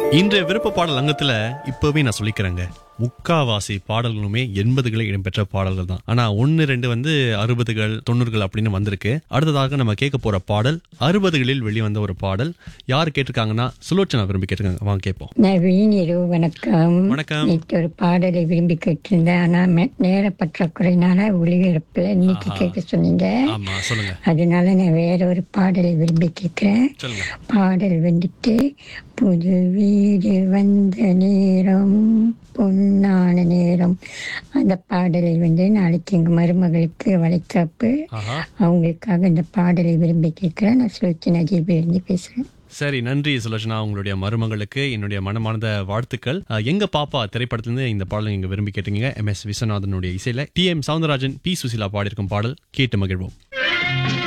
இன்றைய விருப்ப பாடல் அங்கத்துல இப்பவே நான் சொல்லிக்கிறேங்க முக்காவாசி பாடல்களுமே எண்பதுகளில் இடம்பெற்ற பாடல்கள் தான் ஆனா ஒன்னு ரெண்டு வந்து அறுபதுகள் தொண்ணூறுகள் அப்படின்னு வந்திருக்கு அடுத்ததாக நம்ம கேட்க போற பாடல் அறுபதுகளில் வெளிவந்த ஒரு பாடல் யார் கேட்டிருக்காங்கன்னா சுலோச்சனா விரும்பி கேட்டிருக்காங்க வாங்க கேட்போம் நவீன் இரவு வணக்கம் வணக்கம். நேற்று ஒரு பாடலை விரும்பி கேட்டிருந்தேன் ஆனா மெ- நேர பற்றாக்குறையினால ஒளிபரப்புல இன்னைக்கு கேட்க சொன்னீங்க ஆமா சொல்லுங்க அதனால நான் வேற ஒரு பாடலை விரும்பி கேட்கிறேன் சொல்லுங்க பாடல் வந்துட்டு புது வீடு வந்த நேரம் பொன்னான நேரம் அந்த பாடலை வந்து நாளைக்கு எங்க மருமகளுக்கு வளைக்காப்பு ஆஹா அவங்களுக்காக இந்த பாடலை விரும்பி கேட்கிறேன் நான் சுலோச்சனா ஜிபி இருந்து பேசுறேன் சரி நன்றி சுலோச்சனா உங்களுடைய மருமகளுக்கு என்னுடைய மனமார்ந்த வாழ்த்துக்கள் அஹ், எங்க பாப்பா திரைப்படத்திலிருந்து இந்த பாடலை நீங்க விரும்பி கேட்டீங்க எம் எஸ் விஸ்வநாதனுடைய இசையில T M Soundararajan P Susheela பாடியிருக்கும் பாடல் கேட்டு மகிழ்வோம்